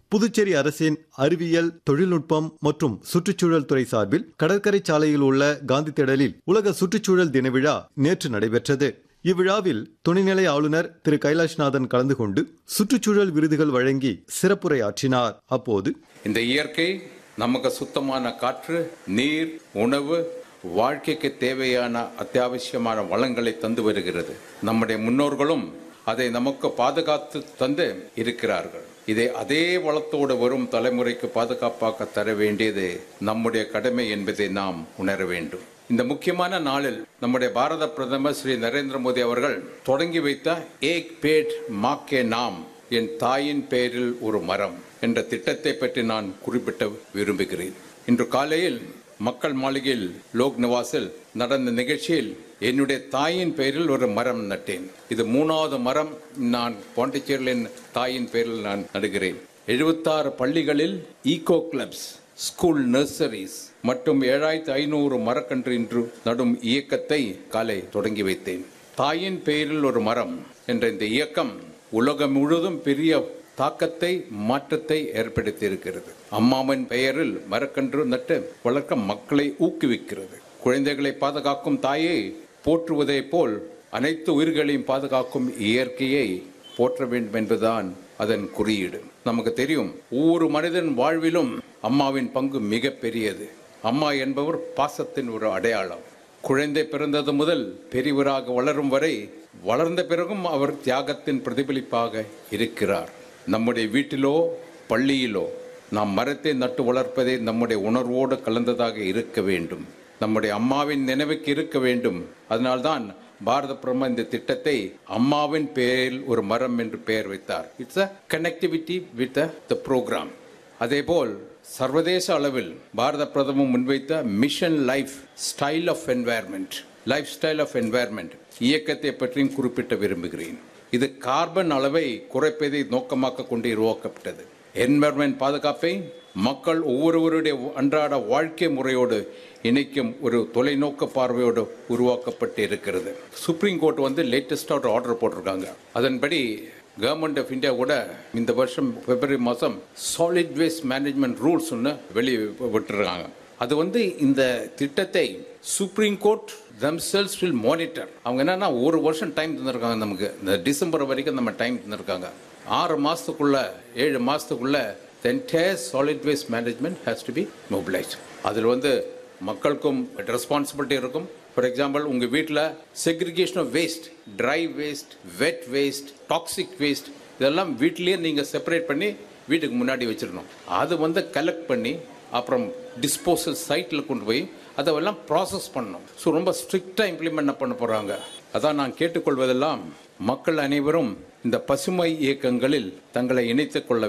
புதுச்சேரி அரசின் அறிவியல் தொழில்நுட்பம் மற்றும் சுற்றுச்சூழல் துறை சார்பில் கடற்கரை சாலையில் உள்ள காந்தி திடலில் உலக சுற்றுச்சூழல் தின விழா நேற்று நடைபெற்றது இவ்விழாவில் துணைநிலை ஆளுநர் திரு கைலாஷ்நாதன் கலந்து கொண்டு சுற்றுச்சூழல் விருதுகள் வழங்கி சிறப்புரையாற்றினார் அப்போது இந்த இயற்கை நமக்கு சுத்தமான காற்று நீர் உணவு வாழ்க்கைக்கு தேவையான அத்தியாவசியமான வளங்களை தந்து வருகிறது நம்முடைய முன்னோர்களும் அதை நமக்கு பாதுகாத்து தந்து இருக்கிறார்கள் இதை அதே வளத்தோடு வரும் தலைமுறைக்கு பாதுகாப்பாக தர வேண்டியது நம்முடைய கடமை என்பதை நாம் உணர வேண்டும் இந்த முக்கியமான நாளில் நம்முடைய பாரத பிரதமர் ஸ்ரீ நரேந்திர மோடி அவர்கள் தொடங்கி வைத்த ஏக் பேட் மாக்கே நாம் என் தாயின் பெயரில் ஒரு மரம் என்ற திட்டத்தை பற்றி நான் குறிப்பிட்ட விரும்புகிறேன் இன்று காலையில் மக்கள் மாளிகையில் லோக் நிவாசில் நடந்த நிகழ்ச்சியில் என்னுடைய தாயின் பெயரில் ஒரு மரம் நட்டேன் இது மூணாவது மரம் நான் பாண்டிச்சேரியில் என் தாயின் பெயரில் நான் நடுகிறேன் எழுபத்தாறு பள்ளிகளில் ஈகோ கிளப்ஸ் ஸ்கூல் நர்சரிஸ் மற்றும் ஏழாயிரத்தி ஐநூறு மரக்கன்று இன்று நடும் இயக்கத்தை காலை தொடங்கி வைத்தேன் தாயின் பெயரில் ஒரு மரம் என்ற இந்த இயக்கம் உலகம் முழுவதும் பெரிய தாக்கத்தை மாற்றத்தை ஏற்படுத்தி இருக்கிறது அம்மாவின் பெயரில் மரக்கன்று நட்டு வளர்க்க மக்களை ஊக்குவிக்கிறது குழந்தைகளை பாதுகாக்கும் தாயை போற்றுவதைப் போல் அனைத்து உயிர்களையும் பாதுகாக்கும் இயற்கையை போற்ற வேண்டும் என்பதுதான் அதன் குறியீடு நமக்கு தெரியும் ஒவ்வொரு மனிதன் வாழ்விலும் அம்மாவின் பங்கு மிக பெரியது அம்மா என்பவர் பாசத்தின் ஒரு அடையாளம் குழந்தை பிறந்தது முதல் பெரியவராக வளரும் வரை வளர்ந்த பிறகும் அவர் தியாகத்தின் பிரதிபலிப்பாக இருக்கிறார் நம்முடைய வீட்டிலோ பள்ளியிலோ நாம் மரத்தை நட்டு வளர்ப்பதே நம்முடைய உணர்வோடு கலந்ததாக இருக்க வேண்டும் நம்முடைய அம்மாவின் நினைவுக்கு இருக்க வேண்டும் அதனால்தான் பாரத பிரம்ம இந்த திட்டத்தை அம்மாவின் பெயரில் ஒரு மரம் என்று பெயர் வைத்தார் it's a connectivity with the program அதேபோல் சர்வதேச அளவில் பாரத பிரதமர் முன்வைத்த mission lifestyle of environment lifestyle of environment இயக்கத்தை பற்றியும் குறிப்பிட்ட விரும்புகிறேன் இது கார்பன் அளவை குறைப்பதை நோக்கமாக கொண்டு உருவாக்கப்பட்டது என்வரன்மெண்ட் பாதுகாப்பை மக்கள் ஒவ்வொருவருடைய அன்றாட வாழ்க்கை முறையோடு இணைக்கும் ஒரு தொலைநோக்கு பார்வையோடு உருவாக்கப்பட்டு இருக்கிறது சுப்ரீம் கோர்ட் வந்து லேட்டஸ்டாக ஒரு ஆர்டர் போட்டிருக்காங்க அதன்படி கவர்மெண்ட் ஆஃப் இந்தியா கூட இந்த வருஷம் பிப்ரவரி மாதம் சாலிட் வேஸ்ட் மேனேஜ்மெண்ட் ரூல்ஸ் ஒன்று வெளியே விட்டுருக்காங்க அது வந்து இந்த திட்டத்தை supreme court themselves will monitor அவங்க என்னன்னா ஒரு வருஷம் டைம் தந்திருக்காங்க நமக்கு இந்த டிசம்பர் வரைக்கும் நம்ம டைம் தந்திருக்காங்க ஆறு மாதத்துக்குள்ள ஏழு மாதத்துக்குள்ள the entire solid waste management has to be mobilized அதில் வந்து மக்களுக்கும் ரெஸ்பான்சிபிலிட்டி இருக்கும் ஃபார் எக்ஸாம்பிள் உங்கள் வீட்டில் segregation of waste dry waste wet waste toxic waste இதெல்லாம் வீட்டிலேயே நீங்கள் செப்பரேட் பண்ணி வீட்டுக்கு முன்னாடி வச்சிடணும் அது வந்து கலெக்ட் பண்ணி அப்புறம் டிஸ்போசல் சைட்டில் கொண்டு போய் அதெல்லாம் ப்ராசஸ் பண்ணணும் ஸோ ரொம்ப ஸ்ட்ரிக்டாக இம்ப்ளிமெண்ட் பண்ண போகிறாங்க அதான் நான் கேட்டுக்கொள்வதெல்லாம் மக்கள் அனைவரும் இந்த பசுமை இயக்கங்களில் தங்களை இணைத்துக் கொள்ள